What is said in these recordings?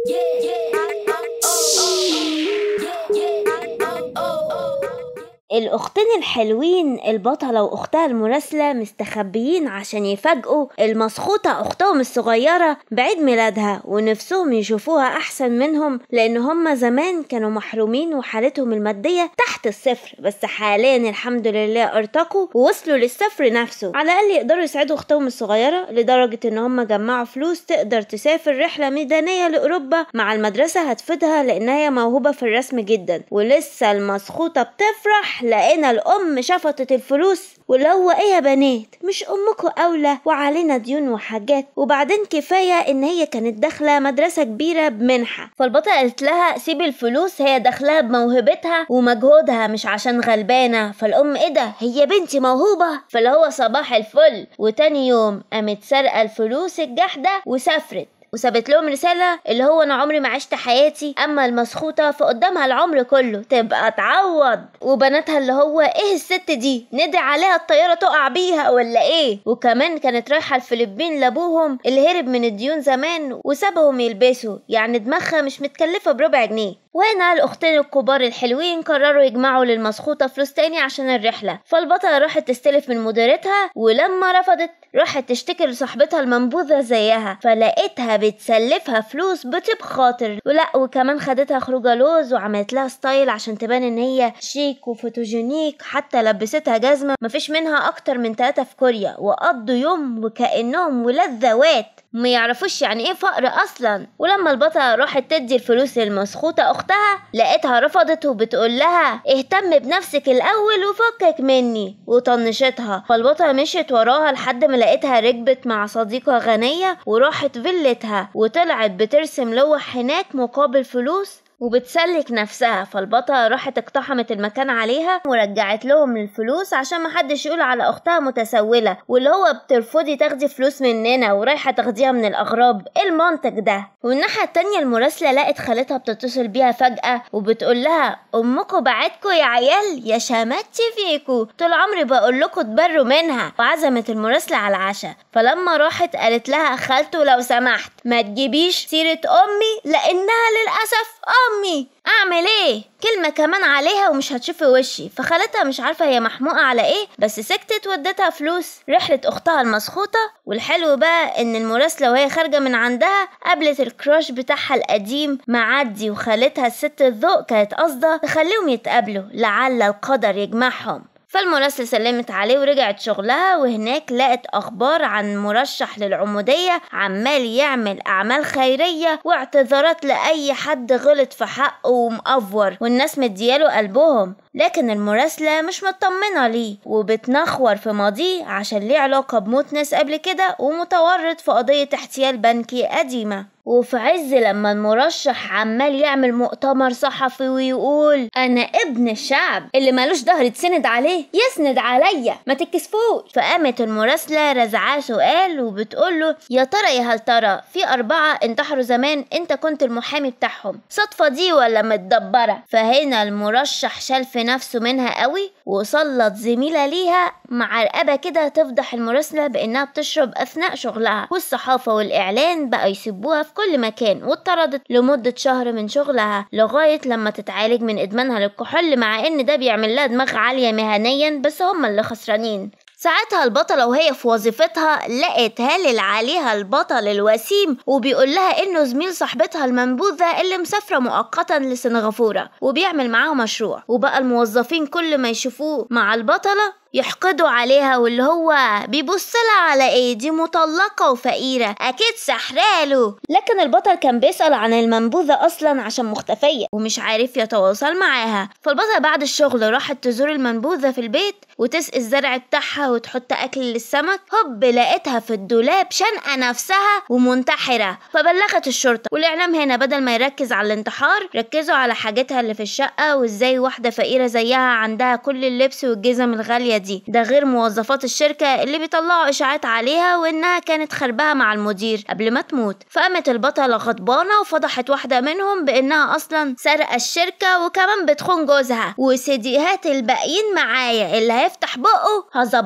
الأختين الحلوين البطلة وأختها المراسلة مستخبيين عشان يفاجئوا المسخوطة أختهم الصغيرة بعيد ميلادها ونفسهم يشوفوها أحسن منهم لأن هما زمان كانوا محرومين وحالتهم المادية تحت الصفر بس حاليا الحمد لله ارتقوا ووصلوا للصفر نفسه على الأقل يقدروا يساعدوا أختهم الصغيرة لدرجة إن هما جمعوا فلوس تقدر تسافر رحلة ميدانية لأوروبا مع المدرسة هتفيدها لأنها هي موهوبة في الرسم جدا ولسه المسخوطة بتفرح لقينا الأم شفطت الفلوس واللي هو ايه يا بنات مش امكم اولى وعلينا ديون وحاجات وبعدين كفايه ان هي كانت داخله مدرسه كبيره بمنحه فالبطله قالت لها سيبي الفلوس هي داخلها بموهبتها ومجهودها مش عشان غلبانه فالام ايه ده هي بنتي موهوبه فاللي هو صباح الفل وتاني يوم قامت سارقه الفلوس الجحده وسافرت وسابت لهم رسالة اللي هو أنا عمري ما عشت حياتي أما المسخوطة فقدامها العمر كله تبقى تعوض وبناتها اللي هو إيه الست دي ندعي عليها الطيارة تقع بيها ولا إيه وكمان كانت رايحة الفلبين لأبوهم اللي هرب من الديون زمان وسابهم يلبسوا يعني دماغها مش متكلفة بربع جنيه وهنا الأختين الكبار الحلوين قرروا يجمعوا للمسخوطة فلوس تاني عشان الرحلة فالبطلة راحت تستلف من مديرتها ولما رفضت راحت تشتكي لصاحبتها المنبوذة زيها فلقيتها بتسلفها فلوس بطيب خاطر ولا وكمان خدتها خروجة لوز وعملت لها ستايل عشان تبان ان هي شيك وفوتوجينيك حتى لبستها جزمة مفيش منها اكتر من تلاتة في كوريا وقضوا يوم وكأنهم ولاد ذوات ما يعرفوش يعني ايه فقر اصلا ولما البطلة راحت تدي الفلوس للمسخوطة اختها لقيتها رفضت وبتقول لها اهتم بنفسك الاول وفكك مني وطنشتها فالبطلة مشيت وراها لحد ما لقيتها ركبت مع صديقة غنية وراحت فيلتها وطلعت بترسم لوح هناك مقابل فلوس وبتسلك نفسها فالبطلة راحت اقتحمت المكان عليها ورجعت لهم الفلوس عشان محدش يقول على اختها متسولة واللي هو بترفضي تاخدي فلوس مننا ورايحة تاخديها من الاغراب ايه المنطق ده والناحية التانية المراسلة لقت خالتها بتتصل بيها فجأة وبتقول لها امكم بعتكوا يا عيال يا شماتي فيكوا طول عمري بقول لكم تبروا منها وعزمت المراسلة على العشاء فلما راحت قالت لها خالته لو سمحت ما تجيبيش سيرة امي لانها للاسف امي اعمل ايه كلمة كمان عليها ومش هتشوفي وشي فخالتها مش عارفة هي محموقة على ايه بس سكتت وادتها فلوس رحلة اختها المسخوطة والحلو بقى ان المراسلة وهي خارجة من عندها قابلت الكراش بتاعها القديم معدي وخالتها الست الذوق كانت قاصدة تخليهم يتقابلوا لعل القدر يجمعهم فالمراسلة سلمت عليه ورجعت شغلها وهناك لقت أخبار عن مرشح للعمودية عمال يعمل أعمال خيرية واعتذارات لأي حد غلط في حقه ومأفور والناس مدياله قلبهم لكن المراسلة مش مطمنة ليه وبتنخور في ماضيه عشان ليه علاقة بموت ناس قبل كده ومتورط في قضية احتيال بنكي قديمة وفي عز لما المرشح عمال يعمل مؤتمر صحفي ويقول انا ابن الشعب اللي مالوش ظهر يتسند عليه يسند عليا ما تكسفوش فقامت المراسله رزعاه سؤال وبتقوله يا ترى يا هل ترى في اربعه انتحروا زمان انت كنت المحامي بتاعهم صدفه دي ولا متدبره فهنا المرشح شال في نفسه منها قوي وسلط زميله ليها مع رقبه كده تفضح المراسله بانها بتشرب اثناء شغلها والصحافه والاعلان بقى يسيبوها في كل مكان واتطردت لمدة شهر من شغلها لغاية لما تتعالج من إدمانها للكحول مع إن ده بيعمل لها دماغ عالية مهنيا بس هما اللي خسرانين ساعتها البطلة وهي في وظيفتها لقت هالل عليها البطل الوسيم وبيقول لها انه زميل صاحبتها المنبوذة اللي مسافرة مؤقتا لسنغافورة وبيعمل معاها مشروع وبقى الموظفين كل ما يشوفوه مع البطلة يحقدوا عليها واللي هو بيبص لها على ايه دي مطلقة وفقيرة اكيد سحراله لكن البطل كان بيسأل عن المنبوذة اصلا عشان مختفية ومش عارف يتواصل معاها فالبطل بعد الشغل راحت تزور المنبوذة في البيت وتسقي الزرع بتاعها وتحط اكل للسمك هوب لقيتها في الدولاب شنقة نفسها ومنتحرة فبلغت الشرطة والاعلام هنا بدل ما يركز على الانتحار ركزوا على حاجتها اللي في الشقة وازاي واحدة فقيرة زيها عندها كل اللبس والجزم الغالية دي ده غير موظفات الشركة اللي بيطلعوا إشاعات عليها وإنها كانت خربها مع المدير قبل ما تموت فقامت البطلة غضبانة وفضحت واحدة منهم بإنها أصلا سرقة الشركة وكمان بتخون جوزها وسيديهات الباقيين معايا اللي هيفتح بقه هظبطه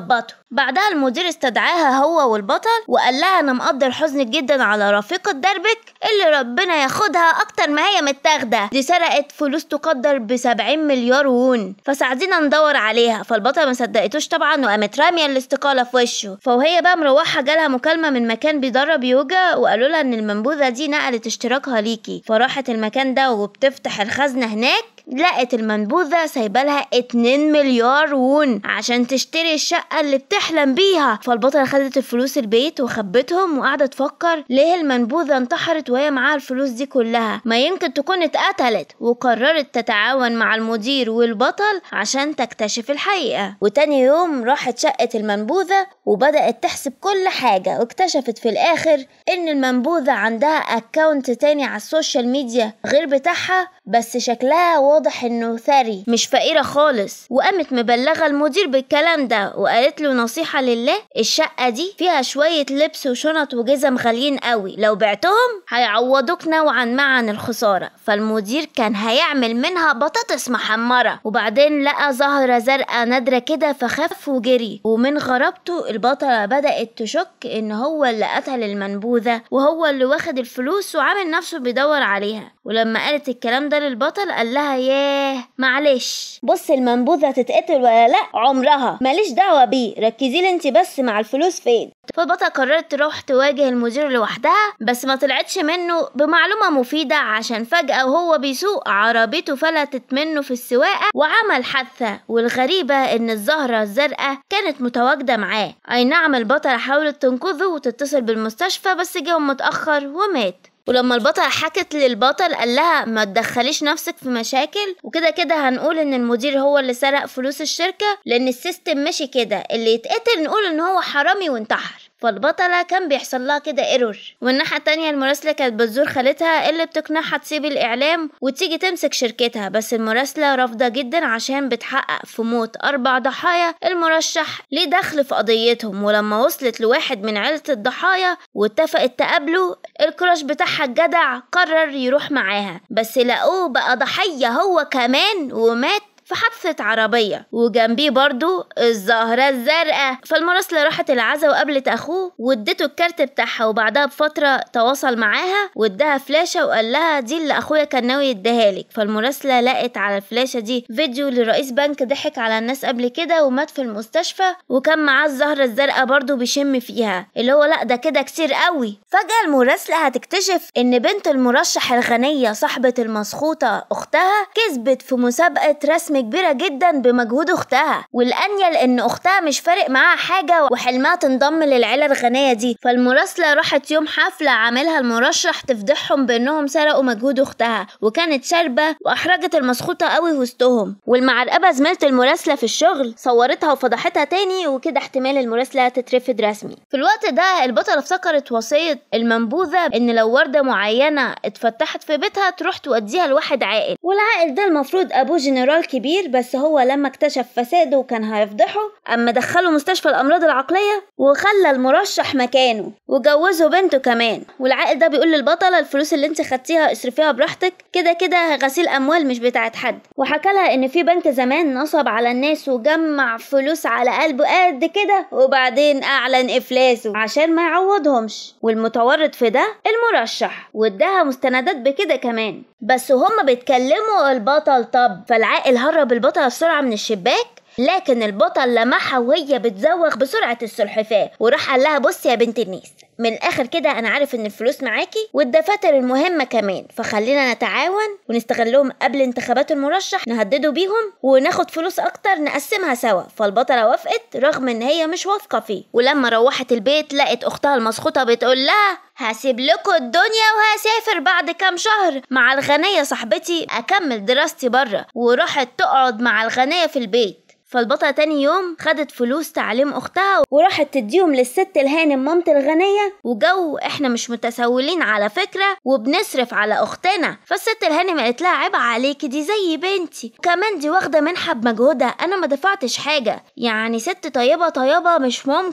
بعدها المدير استدعاها هو والبطل وقال لها انا مقدر حزنك جدا على رفيقة دربك اللي ربنا ياخدها اكتر ما هي متاخدة دي سرقت فلوس تقدر بسبعين مليار وون فساعدينا ندور عليها فالبطل ما صدقتوش طبعا وقامت رامية الاستقالة في وشه فوهي بقى مروحة جالها مكالمة من مكان بيدرب يوجا وقالوا لها ان المنبوذة دي نقلت اشتراكها ليكي فراحت المكان ده وبتفتح الخزنة هناك لقت المنبوذة سايبالها 2 مليار وون عشان تشتري الشقة اللي بتحلم بيها فالبطلة خدت الفلوس البيت وخبتهم وقاعدة تفكر ليه المنبوذة انتحرت وهي معاها الفلوس دي كلها ما يمكن تكون اتقتلت وقررت تتعاون مع المدير والبطل عشان تكتشف الحقيقة وتاني يوم راحت شقة المنبوذة وبدأت تحسب كل حاجة واكتشفت في الآخر إن المنبوذة عندها أكاونت تاني على السوشيال ميديا غير بتاعها بس شكلها واضح إنه ثري مش فقيرة خالص وقامت مبلغة المدير بالكلام ده وقالت له نصيحة لله الشقة دي فيها شوية لبس وشنط وجزم غاليين قوي لو بعتهم هيعوضوك نوعا ما عن الخسارة فالمدير كان هيعمل منها بطاطس محمرة وبعدين لقى زهرة زرقاء نادرة كده فخف وجري ومن غرابته البطلة بدأت تشك إن هو اللي قتل المنبوذة وهو اللي واخد الفلوس وعامل نفسه بيدور عليها ولما قالت الكلام ده للبطل قال لها ياه معلش بص المنبوذة تتقتل ولا لا عمرها ماليش دعوة بيه ركزي لي انت بس مع الفلوس فين فالبطلة قررت تروح تواجه المدير لوحدها بس ما طلعتش منه بمعلومة مفيدة عشان فجأة وهو بيسوق عربيته فلتت منه في السواقة وعمل حادثة والغريبة ان الزهرة الزرقاء كانت متواجدة معاه اي نعم البطلة حاولت تنقذه وتتصل بالمستشفى بس جاهم متأخر ومات ولما البطل حكت للبطل قال لها ما تدخليش نفسك في مشاكل وكده كده هنقول ان المدير هو اللي سرق فلوس الشركة لان السيستم ماشي كده اللي يتقتل نقول ان هو حرامي وانتحر فالبطلة كان بيحصل لها كده ايرور والناحية التانية المراسلة كانت بتزور خالتها اللي بتقنعها تسيب الإعلام وتيجي تمسك شركتها بس المراسلة رافضة جدا عشان بتحقق في موت أربع ضحايا المرشح ليه دخل في قضيتهم ولما وصلت لواحد من عيلة الضحايا واتفقت تقابله الكراش بتاعها الجدع قرر يروح معاها بس لقوه بقى ضحية هو كمان ومات في حادثة عربية وجنبيه برضو الزهرة الزرقاء فالمراسلة راحت العزا وقابلت أخوه وادته الكارت بتاعها وبعدها بفترة تواصل معاها واداها فلاشة وقال لها دي اللي أخويا كان ناوي يديها لك فالمراسلة لقت على الفلاشة دي فيديو لرئيس بنك ضحك على الناس قبل كده ومات في المستشفى وكان معاه الزهرة الزرقاء برضو بيشم فيها اللي هو لأ ده كده كتير قوي فجأة المراسلة هتكتشف إن بنت المرشح الغنية صاحبة المسخوطة أختها كسبت في مسابقة رسم كبيرة جدا بمجهود أختها والأنيل إن أختها مش فارق معاها حاجة وحلمها تنضم للعيلة الغنية دي فالمراسلة راحت يوم حفلة عاملها المرشح تفضحهم بإنهم سرقوا مجهود أختها وكانت شاربة وأحرجت المسخوطة قوي وسطهم والمعرقبة زميلة المراسلة في الشغل صورتها وفضحتها تاني وكده احتمال المراسلة تترفد رسمي في الوقت ده البطلة افتكرت وصية المنبوذة إن لو وردة معينة اتفتحت في بيتها تروح توديها لواحد عاقل والعاقل ده المفروض أبوه جنرال كبير بس هو لما اكتشف فساده وكان هيفضحه أما دخله مستشفى الأمراض العقلية وخلى المرشح مكانه وجوزه بنته كمان والعاقل ده بيقول للبطلة الفلوس اللي انت خدتيها اصرفيها براحتك كده كده غسيل أموال مش بتاعت حد وحكى لها إن في بنك زمان نصب على الناس وجمع فلوس على قلبه قد كده وبعدين أعلن إفلاسه عشان ما يعوضهمش والمتورط في ده المرشح واداها مستندات بكده كمان بس وهم بيتكلموا البطل طب فالعاقل هرب البطلة بسرعة من الشباك لكن البطل لمحها وهي بتزوغ بسرعة السلحفاة وراح قال لها بصي يا بنت الناس من الاخر كده انا عارف ان الفلوس معاكي والدفاتر المهمة كمان فخلينا نتعاون ونستغلهم قبل انتخابات المرشح نهدده بيهم وناخد فلوس اكتر نقسمها سوا فالبطلة وافقت رغم ان هي مش واثقة فيه ولما روحت البيت لقت اختها المسخوطة بتقول لها هسيب لكم الدنيا وهسافر بعد كام شهر مع الغنية صاحبتي أكمل دراستي برا وراحت تقعد مع الغنية في البيت فالبطلة تاني يوم خدت فلوس تعليم أختها وراحت تديهم للست الهانم مامت الغنية وجو إحنا مش متسولين على فكرة وبنصرف على أختنا فالست الهانم قالت لها عيب عليكي دي زي بنتي وكمان دي واخدة منحة بمجهودها أنا ما دفعتش حاجة يعني ست طيبة طيبة مش ممكن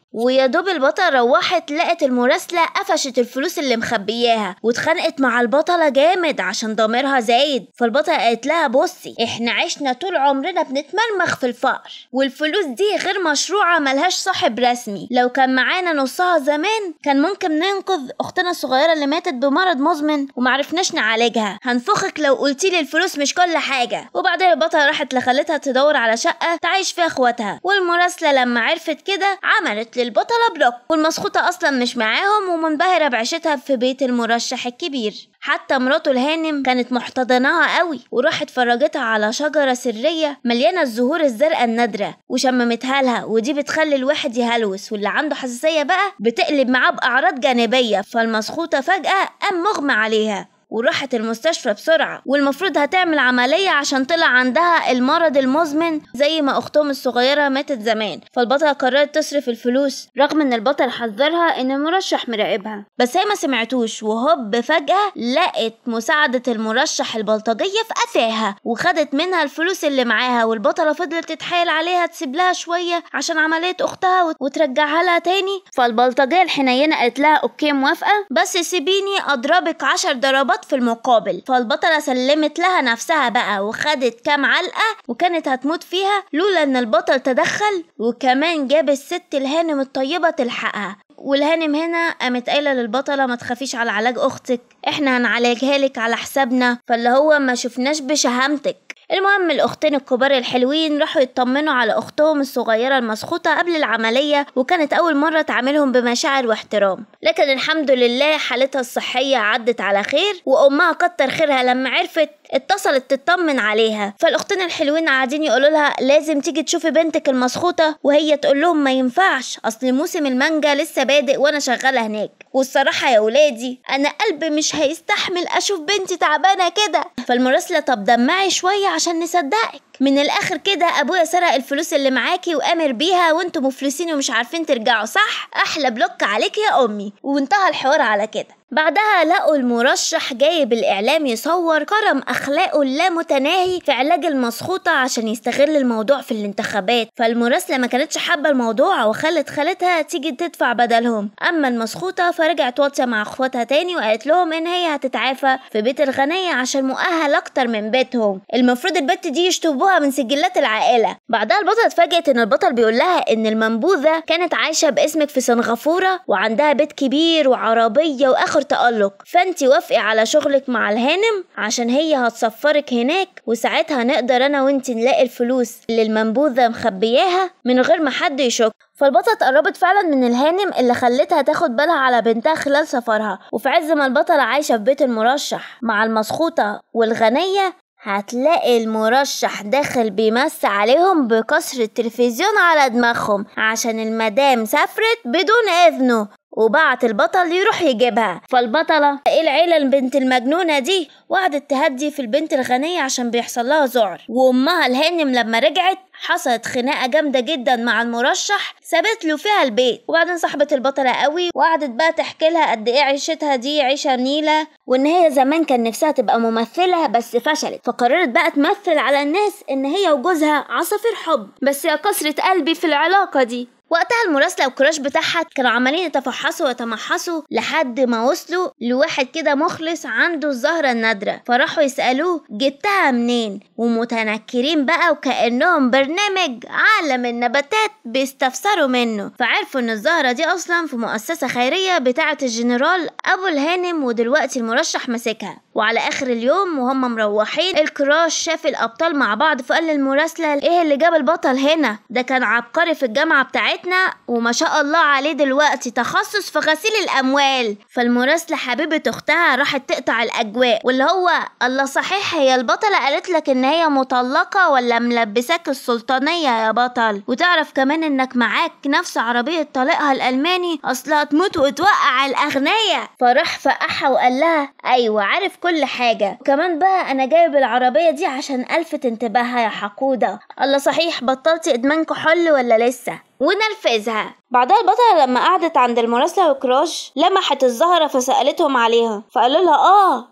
ويا دوب البطلة روحت لقت المراسلة قفشت الفلوس اللي مخبياها واتخانقت مع البطلة جامد عشان ضميرها زايد فالبطلة قالت لها بصي احنا عشنا طول عمرنا بنتمرمخ في الفقر والفلوس دي غير مشروعة ملهاش صاحب رسمي لو كان معانا نصها زمان كان ممكن ننقذ اختنا الصغيرة اللي ماتت بمرض مزمن ومعرفناش نعالجها هنفخك لو قلتيلي الفلوس مش كل حاجة وبعدين البطلة راحت لخالتها تدور على شقة تعيش فيها اخواتها والمراسلة لما عرفت كده عملت للبطلة بلوك والمسخوطة اصلا مش معاهم ومنبهرة بعيشتها في بيت المرشح الكبير حتى مراته الهانم كانت محتضناها قوي وراحت فرجتها على شجرة سرية مليانة الزهور الزرقاء النادرة وشممتها لها ودي بتخلي الواحد يهلوس واللي عنده حساسية بقى بتقلب معاه بأعراض جانبية فالمسخوطة فجأة قام مغمى عليها وراحت المستشفى بسرعة والمفروض هتعمل عملية عشان طلع عندها المرض المزمن زي ما أختهم الصغيرة ماتت زمان فالبطلة قررت تصرف الفلوس رغم إن البطل حذرها إن المرشح مراقبها بس هي ما سمعتوش وهوب فجأة لقت مساعدة المرشح البلطجية في قفاها وخدت منها الفلوس اللي معاها والبطلة فضلت تتحايل عليها تسيب لها شوية عشان عملية أختها وت- وترجعها لها تاني فالبلطجية الحنينة قالت لها أوكي موافقة بس سيبيني أضربك عشر ضربات في المقابل فالبطلة سلمت لها نفسها بقى وخدت كام علقة وكانت هتموت فيها لولا إن البطل تدخل وكمان جاب الست الهانم الطيبة تلحقها والهانم هنا قامت قايله للبطله ما تخافيش على علاج اختك احنا هنعالجها لك على حسابنا فاللي هو ما شفناش بشهامتك المهم الاختين الكبار الحلوين راحوا يطمنوا على اختهم الصغيره المسخوطه قبل العمليه وكانت اول مره تعاملهم بمشاعر واحترام لكن الحمد لله حالتها الصحيه عدت على خير وامها كتر خيرها لما عرفت اتصلت تطمن عليها فالاختين الحلوين قاعدين يقولوا لها لازم تيجي تشوفي بنتك المسخوطه وهي تقول لهم ما ينفعش اصل موسم المانجا لسه بادئ وانا شغاله هناك والصراحه يا ولادي انا قلبي مش هيستحمل اشوف بنتي تعبانه كده فالمراسله طب دمعي شويه عشان نصدقك من الاخر كده ابويا سرق الفلوس اللي معاكي وامر بيها وانتم مفلسين ومش عارفين ترجعوا صح احلى بلوك عليك يا امي وانتهى الحوار على كده بعدها لقوا المرشح جايب الإعلام يصور كرم أخلاقه اللامتناهي في علاج المسخوطة عشان يستغل الموضوع في الانتخابات فالمراسلة ما كانتش حابة الموضوع وخلت خالتها تيجي تدفع بدلهم أما المسخوطة فرجعت واطية مع اخواتها تاني وقالت لهم إن هي هتتعافى في بيت الغنية عشان مؤهل أكتر من بيتهم المفروض البت دي يشطبوها من سجلات العائلة بعدها البطلة اتفاجئت إن البطل بيقول لها إن المنبوذة كانت عايشة باسمك في سنغافورة وعندها بيت كبير وعربية وآخر تألق فانتي وافقي على شغلك مع الهانم عشان هي هتصفرك هناك وساعتها نقدر انا وانتي نلاقي الفلوس اللي المنبوذة مخبياها من غير ما حد يشك فالبطلة اتقربت فعلا من الهانم اللي خلتها تاخد بالها على بنتها خلال سفرها وفي عز ما البطلة عايشة في بيت المرشح مع المسخوطة والغنية هتلاقي المرشح داخل بيمس عليهم بكسر التلفزيون على دماغهم عشان المدام سافرت بدون إذنه وبعت البطل يروح يجيبها فالبطلة ايه العيلة البنت المجنونة دي وقعدت تهدي في البنت الغنية عشان بيحصل لها ذعر وامها الهانم لما رجعت حصلت خناقة جامدة جدا مع المرشح سابت له فيها البيت وبعدين صاحبت البطلة قوي وقعدت بقى تحكي لها قد ايه عيشتها دي عيشة نيلة وان هي زمان كان نفسها تبقى ممثلة بس فشلت فقررت بقى تمثل على الناس ان هي وجوزها عصافير حب بس يا كسرة قلبي في العلاقة دي وقتها المراسلة والكراش بتاعها كانوا عمالين يتفحصوا ويتمحصوا لحد ما وصلوا لواحد كده مخلص عنده الزهرة النادرة فراحوا يسألوه جبتها منين ومتنكرين بقى وكأنهم برنامج عالم النباتات بيستفسروا منه فعرفوا ان الزهرة دي اصلا في مؤسسة خيرية بتاعة الجنرال ابو الهانم ودلوقتي المرشح ماسكها وعلى اخر اليوم وهم مروحين الكراش شاف الابطال مع بعض فقال للمراسلة ايه اللي جاب البطل هنا ده كان عبقري في الجامعة بتاعتنا وما شاء الله عليه دلوقتي تخصص في غسيل الاموال فالمراسلة حبيبة اختها راحت تقطع الاجواء واللي هو الله صحيح هي البطلة قالت لك ان هي مطلقة ولا ملبساك السلطانية يا بطل وتعرف كمان انك معاك نفس عربية طليقها الالماني اصلها تموت وتوقع الاغنياء فراح فقعها وقال لها ايوه عارف كل حاجة وكمان بقى انا جايب العربية دي عشان الفت انتباهها يا حقودة الله صحيح بطلتي ادمان كحول ولا لسه ونرفزها بعدها البطلة لما قعدت عند المراسلة وكراش لمحت الزهرة فسألتهم عليها فقالوا لها اه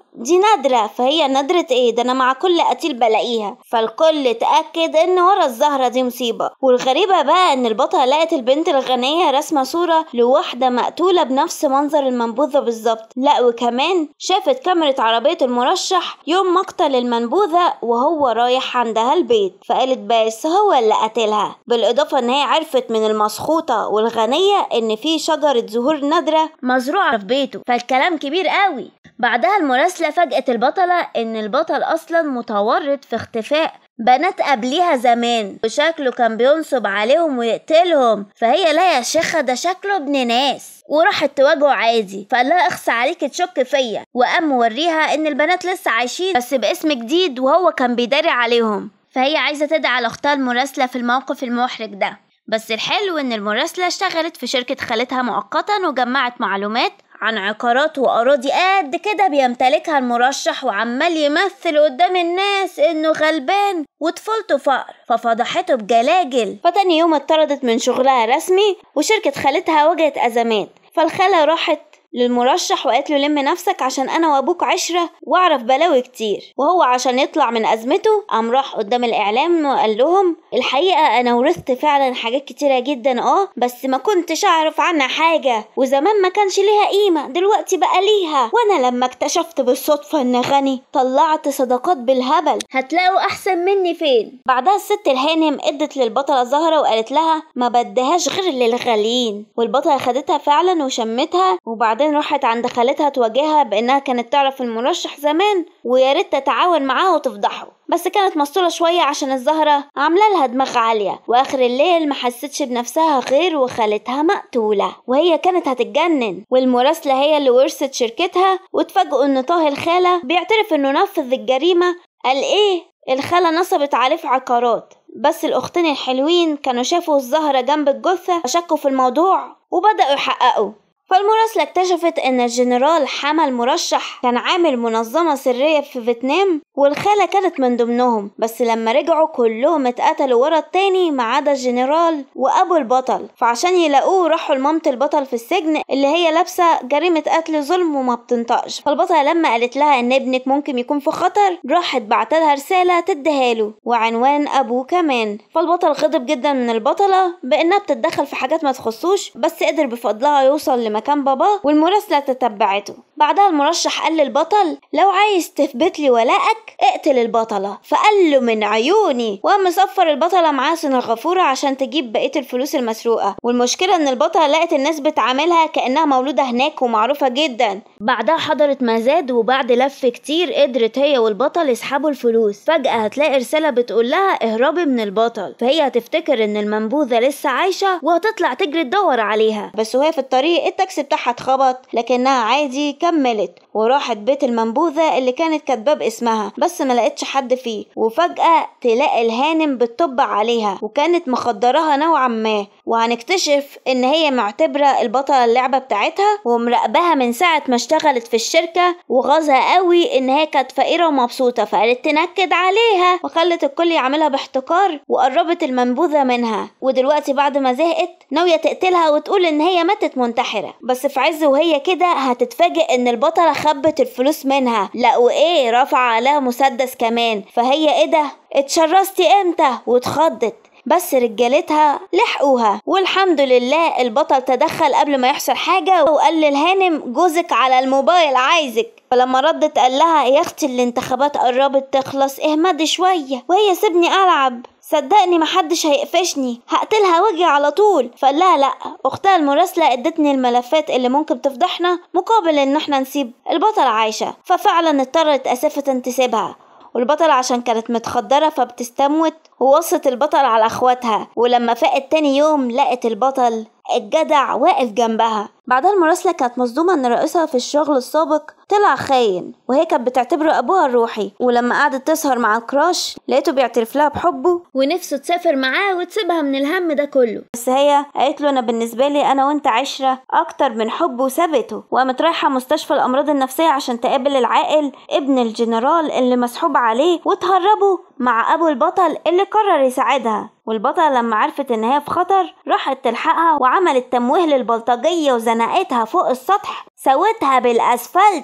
دي نادرة فهي نادرة ايه ده انا مع كل قتيل بلاقيها فالكل اتأكد ان ورا الزهرة دي مصيبة والغريبة بقى ان البطلة لقت البنت الغنية رسمة صورة لواحدة مقتولة بنفس منظر المنبوذة بالظبط لا وكمان شافت كاميرا عربية المرشح يوم مقتل المنبوذة وهو رايح عندها البيت فقالت بس هو اللي قتلها بالإضافة ان هي عرفت من المسخوطة والغنية ان في شجرة زهور نادرة مزروعة في بيته فالكلام كبير قوي بعدها المراسلة فاجأت البطلة إن البطل أصلا متورط في اختفاء بنات قبليها زمان وشكله كان بينصب عليهم ويقتلهم فهي لا يا شيخة ده شكله ابن ناس وراحت تواجهه عادي فقال لها اخص عليك تشك فيا وقام موريها ان البنات لسه عايشين بس باسم جديد وهو كان بيداري عليهم فهي عايزة تدعي على اختها المراسلة في الموقف المحرج ده بس الحلو ان المراسلة اشتغلت في شركة خالتها مؤقتا وجمعت معلومات عن عقارات وأراضي قد كده بيمتلكها المرشح وعمال يمثل قدام الناس إنه غلبان وطفولته فقر ففضحته بجلاجل فتاني يوم اتطردت من شغلها رسمي وشركة خالتها واجهت أزمات فالخالة راحت للمرشح وقالت له لم نفسك عشان انا وابوك عشرة واعرف بلاوي كتير وهو عشان يطلع من ازمته قام راح قدام الاعلام وقال لهم الحقيقة انا ورثت فعلا حاجات كتيرة جدا اه بس ما كنتش اعرف عنها حاجة وزمان ما كانش ليها قيمة دلوقتي بقى ليها وانا لما اكتشفت بالصدفة ان غني طلعت صداقات بالهبل هتلاقوا احسن مني فين بعدها الست الهانم ادت للبطلة زهرة وقالت لها ما بدهاش غير للغاليين والبطلة خدتها فعلا وشمتها وبعد وبعدين راحت عند خالتها تواجهها بانها كانت تعرف المرشح زمان ويا ريت تتعاون معاه وتفضحه بس كانت مسطولة شوية عشان الزهرة عاملة لها دماغ عالية واخر الليل ما حستش بنفسها غير وخالتها مقتولة وهي كانت هتتجنن والمراسلة هي اللي ورثت شركتها وتفاجئوا ان طه الخالة بيعترف انه نفذ الجريمة قال ايه الخالة نصبت عليه في عقارات بس الأختين الحلوين كانوا شافوا الزهرة جنب الجثة فشكوا في الموضوع وبدأوا يحققوا فالمراسلة اكتشفت ان الجنرال حمل مرشح كان عامل منظمة سرية في فيتنام والخالة كانت من ضمنهم بس لما رجعوا كلهم اتقتلوا ورا التاني ما عدا الجنرال وابو البطل فعشان يلاقوه راحوا لمامة البطل في السجن اللي هي لابسة جريمة قتل ظلم وما بتنطقش فالبطلة لما قالت لها ان ابنك ممكن يكون في خطر راحت بعتلها رسالة تديها له وعنوان ابوه كمان فالبطل غضب جدا من البطلة بانها بتتدخل في حاجات ما تخصوش بس قدر بفضلها يوصل مكان باباه والمراسلة تتبعته بعدها المرشح قال للبطل لو عايز تثبت لي ولائك اقتل البطلة فقال له من عيوني وقام مصفر البطلة معاه سن الغفورة عشان تجيب بقية الفلوس المسروقة والمشكلة ان البطلة لقت الناس بتعاملها كأنها مولودة هناك ومعروفة جدا بعدها حضرت مزاد وبعد لف كتير قدرت هي والبطل يسحبوا الفلوس فجأة هتلاقي رسالة بتقول لها اهربي من البطل فهي هتفتكر ان المنبوذة لسه عايشة وهتطلع تجري تدور عليها بس وهي في الطريق التاكسي بتاعها اتخبط لكنها عادي كملت وراحت بيت المنبوذة اللي كانت كاتباه باسمها بس ما لقيتش حد فيه وفجأة تلاقي الهانم بتطبع عليها وكانت مخدراها نوعا ما وهنكتشف ان هي معتبرة البطلة اللعبة بتاعتها ومراقباها من ساعة ما اشتغلت في الشركة وغاظها قوي ان هي كانت فقيرة ومبسوطة فقالت تنكد عليها وخلت الكل يعملها باحتكار وقربت المنبوذة منها ودلوقتي بعد ما زهقت ناوية تقتلها وتقول ان هي ماتت منتحرة بس في عز وهي كده هتتفاجئ ان البطلة خبت الفلوس منها لا وايه رفع عليها مسدس كمان فهي ايه ده اتشرستي امتى واتخضت بس رجالتها لحقوها والحمد لله البطل تدخل قبل ما يحصل حاجة وقال للهانم جوزك على الموبايل عايزك فلما ردت قال لها يا اختي الانتخابات قربت تخلص اهمدي شوية وهي سيبني العب صدقني محدش هيقفشني هقتلها واجي على طول فقال لها لا اختها المراسله ادتني الملفات اللي ممكن تفضحنا مقابل ان احنا نسيب البطل عايشه ففعلا اضطرت اسفه تسيبها والبطلة عشان كانت متخدرة فبتستموت ووصت البطل على اخواتها ولما فاقت تاني يوم لقت البطل الجدع واقف جنبها بعدها المراسلة كانت مصدومة ان رئيسها في الشغل السابق طلع خاين وهي كانت بتعتبره ابوها الروحي ولما قعدت تسهر مع الكراش لقيته بيعترف لها بحبه ونفسه تسافر معاه وتسيبها من الهم ده كله بس هي قالت له انا بالنسبة لي انا وانت عشرة اكتر من حب وثبته وقامت رايحة مستشفى الامراض النفسية عشان تقابل العاقل ابن الجنرال اللي مسحوب عليه وتهربوا مع ابو البطل اللي قرر يساعدها والبطلة لما عرفت ان هي في خطر راحت تلحقها وعملت تمويه للبلطجية وزنقتها فوق السطح سوتها بالاسفلت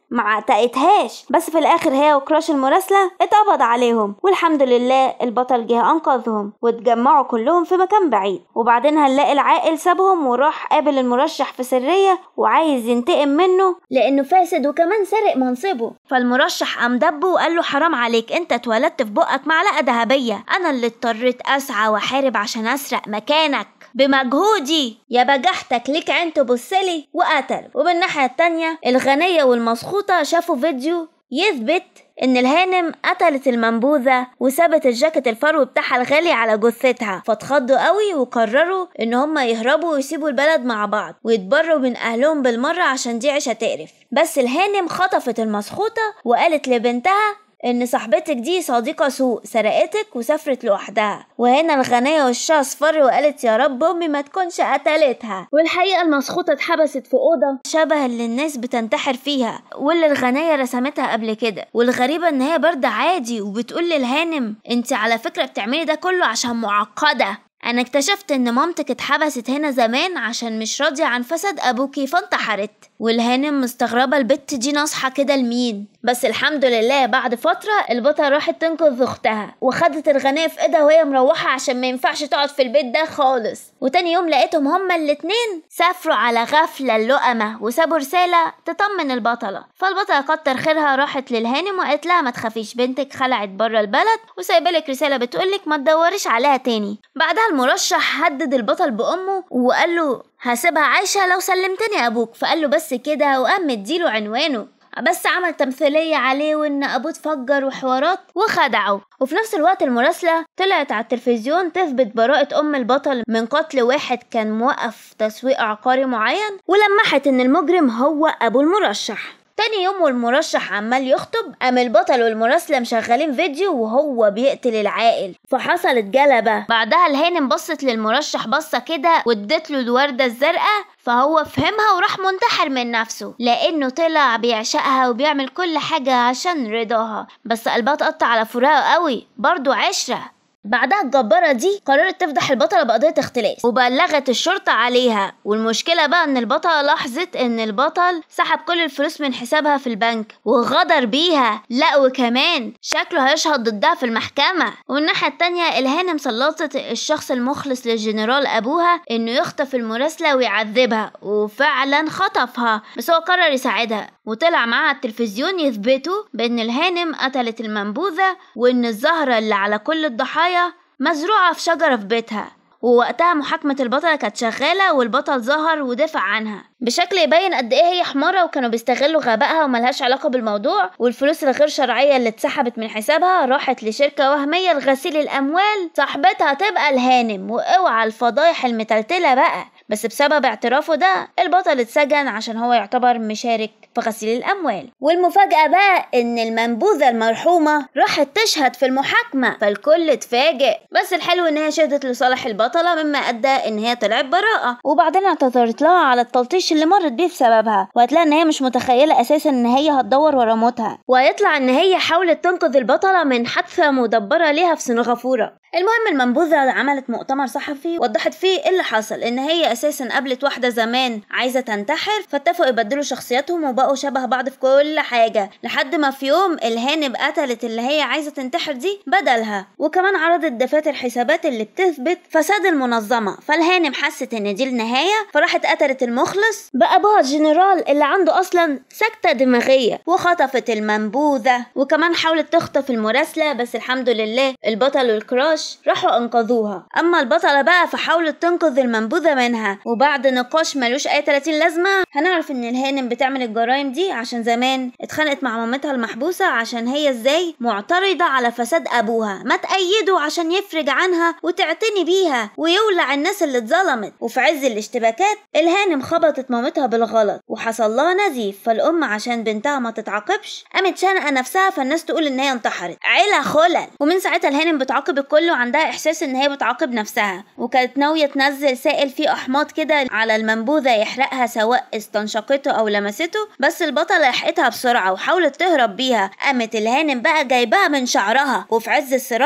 ما عتقتهاش بس في الاخر هي وكراش المراسلة اتقبض عليهم والحمد لله البطل جه انقذهم واتجمعوا كلهم في مكان بعيد وبعدين هنلاقي العاقل سابهم وراح قابل المرشح في سرية وعايز ينتقم منه لانه فاسد وكمان سرق منصبه فالمرشح قام دبه وقال له حرام عليك انت اتولدت في بقك معلقة ذهبية انا اللي اضطريت اسعى واحارب عشان اسرق مكانك بمجهودي يا بجحتك ليك عين تبصلي وقتل ومن الناحية التانية الغنية والمسخوطة شافوا فيديو يثبت ان الهانم قتلت المنبوذة وسابت الجاكيت الفرو بتاعها الغالي على جثتها فاتخضوا قوي وقرروا ان هما يهربوا ويسيبوا البلد مع بعض ويتبروا من اهلهم بالمرة عشان دي عيشة تقرف بس الهانم خطفت المسخوطة وقالت لبنتها ان صاحبتك دي صديقة سوء سرقتك وسافرت لوحدها وهنا الغنية وشها اصفر وقالت يا رب امي ما تكونش قتلتها والحقيقة المسخوطة اتحبست في اوضة شبه اللي الناس بتنتحر فيها واللي الغنية رسمتها قبل كده والغريبة ان هي برد عادي وبتقول للهانم انت على فكرة بتعملي ده كله عشان معقدة انا اكتشفت ان مامتك اتحبست هنا زمان عشان مش راضية عن فساد ابوكي فانتحرت والهانم مستغربة البت دي ناصحة كده لمين بس الحمد لله بعد فترة البطلة راحت تنقذ اختها وخدت الغنية في ايدها وهي مروحة عشان ما ينفعش تقعد في البيت ده خالص وتاني يوم لقيتهم هما الاتنين سافروا على غفلة اللقمة وسابوا رسالة تطمن البطلة فالبطلة كتر خيرها راحت للهانم وقالت لها ما تخافيش بنتك خلعت بره البلد وسايبالك رسالة بتقولك ما تدوريش عليها تاني بعدها المرشح هدد البطل بأمه وقال له هسيبها عايشة لو سلمتني أبوك فقال له بس كده وقام مديله عنوانه بس عمل تمثيلية عليه وإن أبوه اتفجر وحوارات وخدعه وفي نفس الوقت المراسلة طلعت على التلفزيون تثبت براءة أم البطل من قتل واحد كان موقف تسويق عقاري معين ولمحت إن المجرم هو أبو المرشح تاني يوم والمرشح عمال يخطب قام البطل والمراسلة مشغلين فيديو وهو بيقتل العاقل فحصلت جلبة بعدها الهانم بصت للمرشح بصة كده وادت له الوردة الزرقاء فهو فهمها وراح منتحر من نفسه لانه طلع بيعشقها وبيعمل كل حاجة عشان رضاها بس قلبها اتقطع على فراقه قوي برضه عشرة بعدها الجبارة دي قررت تفضح البطلة بقضية اختلاس وبلغت الشرطة عليها والمشكلة بقى ان البطلة لاحظت ان البطل سحب كل الفلوس من حسابها في البنك وغدر بيها لا وكمان شكله هيشهد ضدها في المحكمة والناحية التانية الهانم سلطت الشخص المخلص للجنرال ابوها انه يخطف المراسلة ويعذبها وفعلا خطفها بس هو قرر يساعدها وطلع معاها التلفزيون يثبتوا بان الهانم قتلت المنبوذة وان الزهرة اللي على كل الضحايا مزروعة في شجرة في بيتها ووقتها محاكمة البطلة كانت شغالة والبطل ظهر ودافع عنها بشكل يبين قد ايه هي حمارة وكانوا بيستغلوا غبائها وملهاش علاقة بالموضوع والفلوس الغير شرعية اللي اتسحبت من حسابها راحت لشركة وهمية لغسيل الأموال صاحبتها تبقى الهانم واوعى الفضايح المتلتلة بقى بس بسبب اعترافه ده البطل اتسجن عشان هو يعتبر مشارك في غسيل الأموال والمفاجأة بقى إن المنبوذة المرحومة راحت تشهد في المحاكمة فالكل اتفاجئ بس الحلو إن هي شهدت لصالح البطلة مما أدى إن هي طلعت براءة وبعدين اعتذرت لها على التلطيش اللي مرت بيه بسببها وهتلاقي إن هي مش متخيلة أساسا إن هي هتدور ورا موتها وهيطلع إن هي حاولت تنقذ البطلة من حادثة مدبرة ليها في سنغافورة المهم المنبوذة عملت مؤتمر صحفي وضحت فيه ايه اللي حصل ان هي اساسا قابلت واحدة زمان عايزة تنتحر فاتفقوا يبدلوا شخصياتهم وبقوا شبه بعض في كل حاجة لحد ما في يوم الهانب قتلت اللي هي عايزة تنتحر دي بدلها وكمان عرضت دفاتر حسابات اللي بتثبت فساد المنظمة فالهانم حست ان دي النهاية فراحت قتلت المخلص بأبوها الجنرال اللي عنده اصلا سكتة دماغية وخطفت المنبوذة وكمان حاولت تخطف المراسلة بس الحمد لله البطل والكراش راحوا انقذوها اما البطلة بقى فحاولت تنقذ المنبوذة منها وبعد نقاش ملوش اي 30 لازمة هنعرف ان الهانم بتعمل الجرائم دي عشان زمان اتخانقت مع مامتها المحبوسة عشان هي ازاي معترضة على فساد ابوها ما تأيده عشان يفرج عنها وتعتني بيها ويولع الناس اللي اتظلمت وفي عز الاشتباكات الهانم خبطت مامتها بالغلط وحصل لها نزيف فالام عشان بنتها ما تتعاقبش قامت شانقة نفسها فالناس تقول ان هي انتحرت عيلة خلل ومن ساعتها الهانم بتعاقب الكل وعندها احساس ان هي بتعاقب نفسها وكانت ناوية تنزل سائل فيه احماض كده على المنبوذة يحرقها سواء استنشقته او لمسته بس البطلة لحقتها بسرعة وحاولت تهرب بيها قامت الهانم بقى جايباها من شعرها وفي عز الصراع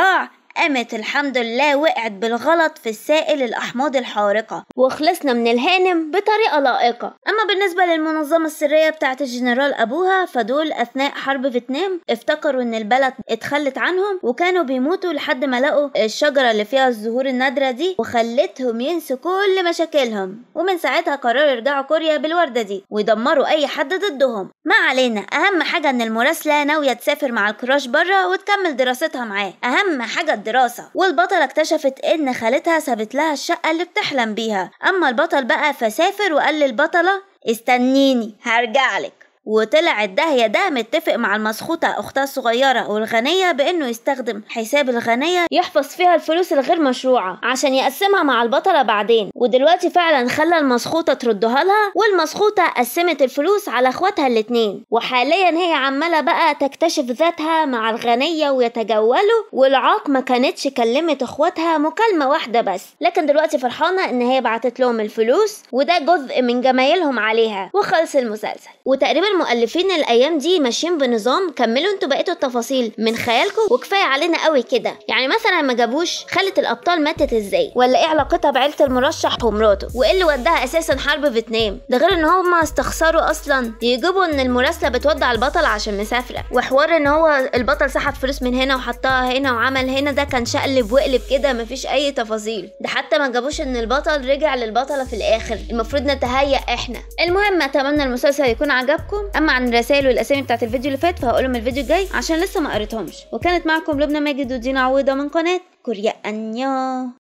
قامت الحمد لله وقعت بالغلط في السائل الأحماض الحارقة وخلصنا من الهانم بطريقة لائقة أما بالنسبة للمنظمة السرية بتاعة الجنرال أبوها فدول أثناء حرب فيتنام افتكروا إن البلد اتخلت عنهم وكانوا بيموتوا لحد ما لقوا الشجرة اللي فيها الزهور النادرة دي وخلتهم ينسوا كل مشاكلهم ومن ساعتها قرروا يرجعوا كوريا بالوردة دي ويدمروا أي حد ضدهم ما علينا أهم حاجة إن المراسلة ناوية تسافر مع الكراش بره وتكمل دراستها معاه أهم حاجة الدراسة والبطلة اكتشفت إن خالتها سابت لها الشقة اللي بتحلم بيها أما البطل بقى فسافر وقال للبطلة استنيني هرجعلك وطلع الداهية ده متفق مع المسخوطة أختها الصغيرة والغنية بإنه يستخدم حساب الغنية يحفظ فيها الفلوس الغير مشروعة عشان يقسمها مع البطلة بعدين ودلوقتي فعلا خلى المسخوطة تردها لها والمسخوطة قسمت الفلوس على اخواتها الاتنين وحاليا هي عمالة بقى تكتشف ذاتها مع الغنية ويتجولوا والعاق ما كانتش كلمت اخواتها مكالمة واحدة بس لكن دلوقتي فرحانة ان هي بعتت لهم الفلوس وده جزء من جمايلهم عليها وخلص المسلسل وتقريبا المؤلفين الايام دي ماشيين بنظام كملوا انتوا بقيتوا التفاصيل من خيالكم وكفايه علينا قوي كده يعني مثلا ما جابوش خلت الابطال ماتت ازاي ولا ايه علاقتها بعيله المرشح ومراته وايه اللي وداها اساسا حرب فيتنام ده غير ان هما استخسروا اصلا يجيبوا ان المراسله بتودع البطل عشان مسافره وحوار ان هو البطل سحب فلوس من هنا وحطها هنا وعمل هنا ده كان شقلب وقلب كده مفيش اي تفاصيل ده حتى ما جابوش ان البطل رجع للبطله في الاخر المفروض نتهيأ احنا المهم اتمنى المسلسل يكون عجبكم اما عن الرسائل والاسامي بتاعت الفيديو اللي فات فهقولهم الفيديو الجاي عشان لسه ما قريتهمش وكانت معكم لبنى ماجد ودينا عويضه من قناه كوريا انيو